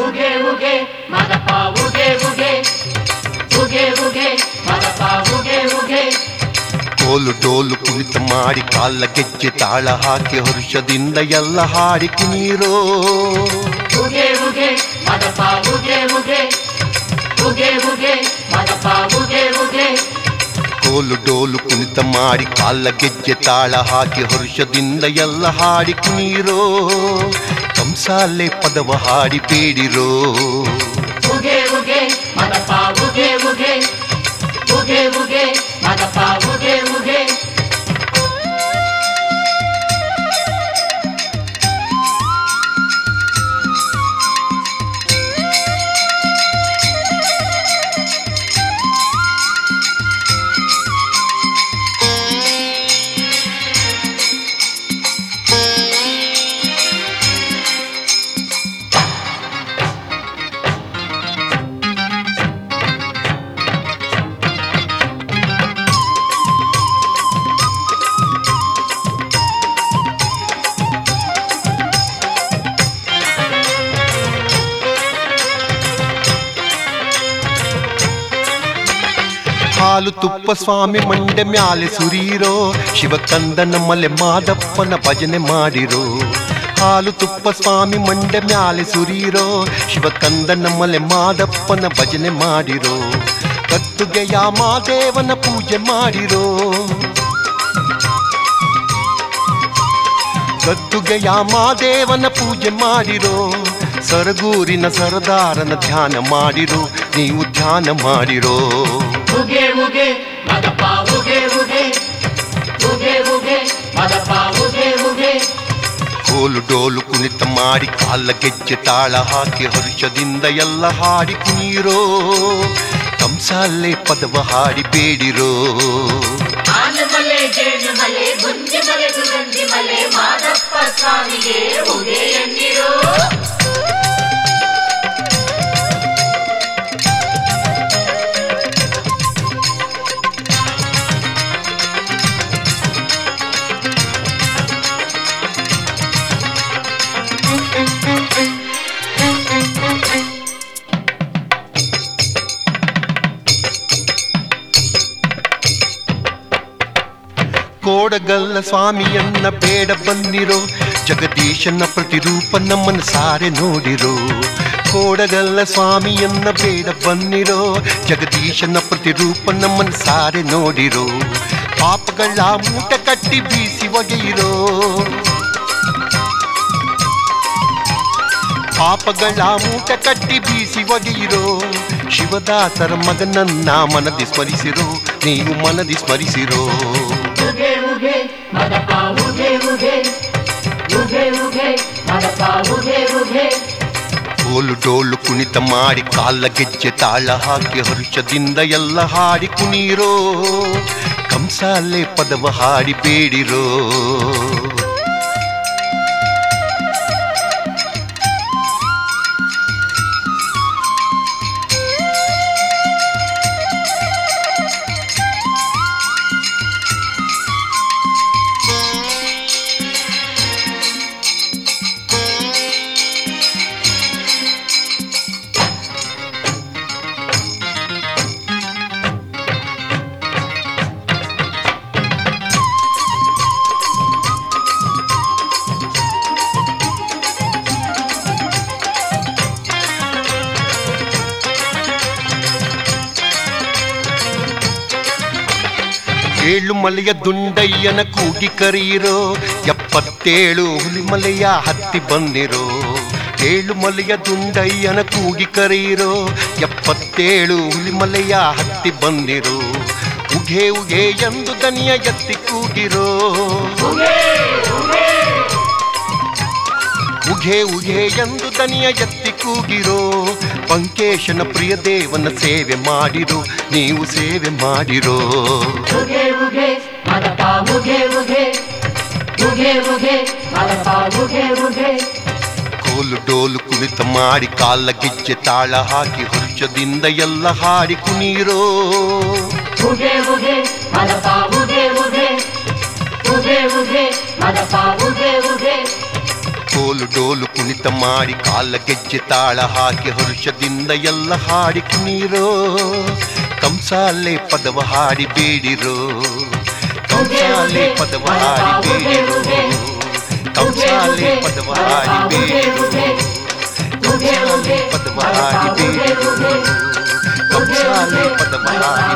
ಉಗೆ ಉಗೆ ಮದಪ ಉಗೆ ಉಗೆ ಉಗೆ ಉಗೆ ಮದಪ ಉಗೆ ಉಗೆ ಕೋಲು ಡೋಲು ಕುಣಿತ ಮಾಡಿ ಕಾಲ ಗೆಜ್ಜೆ ತಾಳ ಹಾಕಿ ಹರುಷದಿಂದ ಎಲ್ಲ ಹಾಡಿ ಕುಣೀರೋ ಉಗೆ ಉಗೆ ಮದಪ ಉಗೆ ಉಗೆ ಉಗೆ ಉಗೆ ಮದಪ ಉಗೆ ಉಗೆ ಕೋಲು ಡೋಲು ಕುಣಿತ ಮಾಡಿ ಕಾಲ ಗೆಜ್ಜೆ ತಾಳ ಹಾಕಿ ಹರುಷದಿಂದ ಎಲ್ಲ ಹಾಡಿ ಕುಣೀರೋ ಕಂಸಾಲೆ ಪದವ ಹಾಡಿ ಬೇಡಿರೋ ಉಗೆ ಉಗೆ ಮದಪ ಉಗೆ ಉಗೆ ಉಗೆ ಉಗೆ ಮದಪ ಉಗೆ ಉಗೆ ಹಾಲು ತುಪ್ಪ ಸ್ವಾಮಿ ಮಂಡೆ ಮ್ಯಾಲೆ ಸುರೀರೋ ಶಿವಕಂದನ ಮಲೆ ಮಾದಪ್ಪನ ಭಜನೆ ಮಾಡಿರೋ ಹಾಲು ತುಪ್ಪ ಸ್ವಾಮಿ ಮಂಡೆ ಮ್ಯಾಲೆ ಸುರೀರೋ ಶಿವಕಂದನ ಮಲೆ ಮಾದಪ್ಪನ ಭಜನೆ ಮಾಡಿರೋ ಕತ್ತುಗೆಯ ಮಾದೇವನ ಪೂಜೆ ಮಾಡಿರೋ ಗದ್ದುಗೆಯ ಮಾದೇವನ ಪೂಜೆ ಮಾಡಿರೋ ಸರಗೂರಿನ ಸರದಾರನ ಧ್ಯಾನ ಮಾಡಿರೋ ನೀವು ಧ್ಯಾನ ಮಾಡಿರೋ ಉಗೆ ಉಗೆ ಮದಪ ಉಗೆ ಉಗೆ ಉಗೆ ಉಗೆ ಮದಪ ಉಗೆ ಉಗೆ ಕೋಲು ಡೋಲು ಕುಣಿತ ಮಾಡಿ ಕಾಲ ಗೆಜ್ಜೆ ತಾಳ ಹಾಕಿ ಹರುಷದಿಂದ ಎಲ್ಲ ಹಾಡಿ ಕುಣೀರೋ ಕಂಸಾಲೆ ಪದವ ಹಾಡಿ ಬೇಡಿರೋ ಆನಮಲೆ ಜೇನುಮಲೆ ಗುಂಜಿ ಮಲೆ ಸುಗಂಧಿ ಮಲೆ ಮಾದಪ್ಪ ಸ್ವಾಮಿಗೆ ಉಗೆ ಎನ್ನಿರೋ ಕೋಡಗಲ್ಲ ಸ್ವಾಮಿಯನ್ನ ಬೇಡ ಬಂದಿರೋ ಜಗದೀಶನ ಪ್ರತಿರೂಪ ನಮ್ಮನ್ನ ಸಾರೆ ನೋಡಿರೋ ಕೋಡಗಲ್ಲ ಸ್ವಾಮಿಯನ್ನ ಬೇಡ ಬನ್ನಿರೋ ಜಗದೀಶನ ಪ್ರತಿರೂಪ ನಮ್ಮನ್ನ ಸಾರೆ ನೋಡಿರೋ ಪಾಪಗಳ ಮೂಟ ಕಟ್ಟಿ ಬೀಸಿ ಒಗೆಯಿರೋ ಪಾಪಗಳ ಮೂಟ ಕಟ್ಟಿ ಬೀಸಿ ಒಗೆಯಿರೋ ಶಿವದಾಸರ ಮಗನನ್ನ ಮನದಿ ಸ್ಮರಿಸಿರೋ ನೀವು ಮನದಿ ಸ್ಮರಿಸಿರೋ ಉಗೆ ಉಗೆ ಮದಪ ಉಗೆ ಉಗೆ ಉಗೆ ಉಗೆ ಮದಪ ಉಗೆ ಉಗೆ ಕೋಲು ಡೋಲು ಕುಣಿತ ಮಾಡಿ ಕಾಲ ಗೆಜ್ಜೆ ತಾಳ ಹಾಕಿ ಹರುಷದಿಂದ ಎಲ್ಲ ಹಾಡಿ ಕುಣೀರೋ ಕಂಸಾಲೆ ಪದವ ಹಾಡಿ ಬೇಡಿರೋ ಏಳು ಮಲೆಯ ದುಂಡಯ್ಯನ ಕೂಗಿ ಕರೀರೋ ಎಪ್ಪತ್ತೇಳು ಹುಲಿಮಲೆಯ ಹತ್ತಿ ಬಂದಿರೋ ಏಳು ಮಲೆಯ ದುಂಡಯ್ಯನ ಕೂಗಿ ಕರೀರೋ ಎಪ್ಪತ್ತೇಳು ಹುಲಿಮಲೆಯ ಹತ್ತಿ ಬಂದಿರೋ ಉಘೆ ಉಘೆ ಎಂದು ದನಿಯ ಎತ್ತಿ ಕೂಗಿರೋ ಉಘೆ ಉಘೆ ಎಂದು ದನಿಯ ಎತ್ತಿ ಕೂಗಿರೋ ಪಂಕೇಶನ ಪ್ರಿಯ ದೇವನ ಸೇವೆ ಮಾಡಿರೋ ನೀವು ಸೇವೆ ಮಾಡಿರೋ ಉಗೆ ಉಗೆ ಮದಪ ಉಗೆ ಉಗೆ ಉಗೆ ಉಗೆ ಮದಪ ಉಗೆ ಉಗೆ ಕೋಲು ಡೋಲು ಕುಣಿತ ಮಾಡಿ ಕಾಲ ಗೆಜ್ಜೆ ತಾಳ ಹಾಕಿ ಹರುಷದಿಂದ ಎಲ್ಲ ಹಾಡಿ ಕುಣೀರೋ ಉಗೆ ಉಗೆ ಮದಪ ಉಗೆ ಉಗೆ ಉಗೆ ಉಗೆ ಮದಪ ಉಗೆ ಉಗೆ ಕೋಲು ಡೋಲು ಕುಣಿತ ಮಾಡಿ ಕಾಲ ಗೆಜ್ಜೆ ತಾಳ ಹಾಕಿ ಹರುಷದಿಂದ ಎಲ್ಲ ಹಾಡಿ ಕುಣೀರೋ ಕಂಸಾಲೆ ಪದವ ಹಾಡಿ ಬೇಡಿರೋ ಕಂಸಾಲೆ ಪದವ ಹಾಡಿ ಬೇಡಿರೋ ಕಂಸಾಲೆ ಪದವ ಹಾಡಿ ಬೇಡಿರೋ ಕಂಸಾಲೆ ಪದವ ಹಾಡಿ ಬೇಡಿರೋ ಕಂಸಾಲೆ ಪದವ ಹಾಡಿ